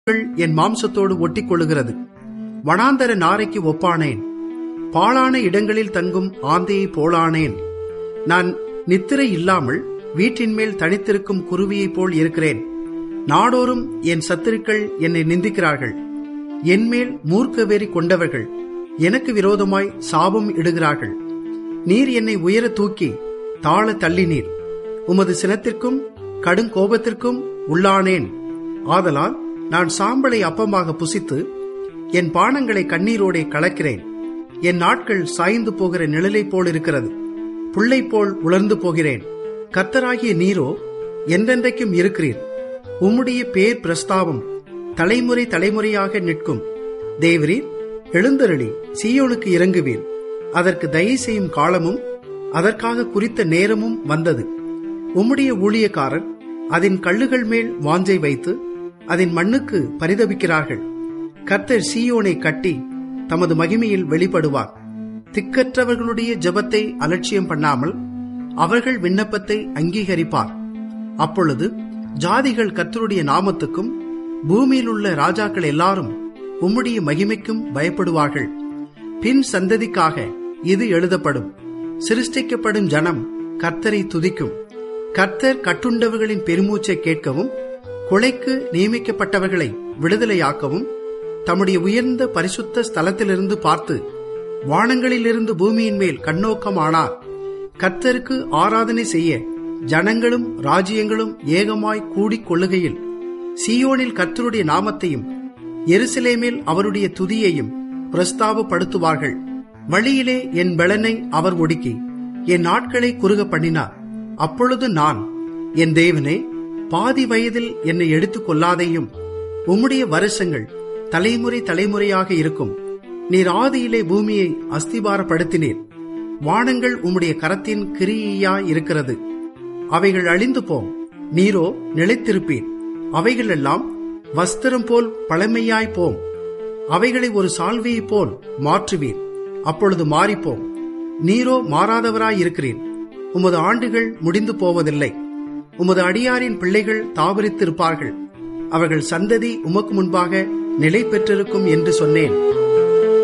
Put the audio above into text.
என் மாம்சத்தோடு ஒட்டிக் கொள்ளுகிறது வனாந்தர நாரைக்கு ஒப்பானேன் பாழான இடங்களில் தங்கும் ஆந்தையைப் போலானேன் நான் நித்திரை இல்லாமல் வீட்டின் மேல் தனித்திருக்கும் குருவியைப் போல் இருக்கிறேன் நாடோறும் என் சத்துருக்கள் என்னை நிந்திக்கிறார்கள் என்மேல் மூர்க்க வெறி கொண்டவர்கள் எனக்கு விரோதமாய் சாபம் இடுகிறார்கள் நீர் என்னை உயர தூக்கி தாழ தள்ளினீர் உமது சினத்திற்கும் கடும் கோபத்திற்கும் உள்ளானேன் ஆதலால் நான் சாம்பலை அப்பமாக புசித்து என் பானங்களை கண்ணீரோடே கலக்கிறேன் என் நாட்கள் சாய்ந்து போகிற நிழலைப் போல் இருக்கிறது புள்ளை போல் உலர்ந்து போகிறேன் கர்த்தராகிய நீரோ என்றென்றைக்கும் இருக்கிறீர் உம்முடைய பேர் பிரஸ்தாபம் தலைமுறை தலைமுறையாக நிற்கும் தேவரீர் எழுந்தருளி சீயோனுக்கு இறங்குவீர் அதற்கு தயை செய்யும் காலமும் அதற்காக குறித்த நேரமும் வந்தது உம்முடைய ஊழியக்காரர் அதன் கல்லுகள் மேல் வாஞ்சை வைத்து அதன் மண்ணுக்கு பரிதபிக்கிறார்கள் கர்த்தர் சீயோனை கட்டி தமது மகிமையில் வெளிப்படுவார் திக்கற்றவர்களுடைய ஜெபத்தை அலட்சியம் பண்ணாமல் அவர்கள் விண்ணப்பத்தை அங்கீகரிப்பார் அப்பொழுது ஜாதிகள் கர்த்தருடைய நாமத்துக்கும் பூமியில் உள்ள ராஜாக்கள் எல்லாரும் உம்முடைய மகிமைக்கும் பயப்படுவார்கள் பின் சந்ததிக்காக இது எழுதப்படும் சிருஷ்டிக்கப்படும் ஜனம் கர்த்தரை துதிக்கும் கர்த்தர் கட்டுண்டவர்களின் பெருமூச்சை கேட்கவும் கொலைக்கு நியமிக்கப்பட்டவர்களை விடுதலையாக்கவும் தம்முடைய உயர்ந்த பரிசுத்த ஸ்தலத்திலிருந்து பார்த்து வானங்களிலிருந்து பூமியின் மேல் கண்ணோக்கம் ஆனார் கர்த்தருக்கு ஆராதனை செய்ய ஜனங்களும் ராஜ்யங்களும் ஏகமாய் கூடிக் கொள்ளுகையில் சீயோனில் கர்த்தருடைய நாமத்தையும் எருசலேமில் அவருடைய துதியையும் பிரஸ்தாபப்படுத்துவார்கள் வழியிலே என் பலனை அவர் ஒடுக்கி என் நாட்களை குறுக பண்ணினார் அப்பொழுது நான் என் தேவனே பாதி வயதில் என்னை எடுத்துக் கொள்ளாதேயும் உம்முடைய வருஷங்கள் தலைமுறை தலைமுறையாக இருக்கும் நீர் ஆதியிலே பூமியை அஸ்திபாரப்படுத்தினீர் வானங்கள் உம்முடைய கரத்தின் கிரியாய் இருக்கிறது அவைகள் அழிந்து போம் நீரோ நிலைத்திருப்பீர் அவைகளெல்லாம் வஸ்திரம் போல் பழமையாய் போம் அவைகளை ஒரு சால்வையைப் போல் மாற்றுவீர் அப்பொழுது மாறிப்போம் நீரோ மாறாதவராய் இருக்கிறீர் உமது ஆண்டுகள் முடிந்து போவதில்லை உமது அடியாரின் பிள்ளைகள் தாவரித்திருப்பார்கள் அவர்கள் சந்ததி உமக்கு முன்பாக நிலை பெற்றிருக்கும் என்று சொன்னேன்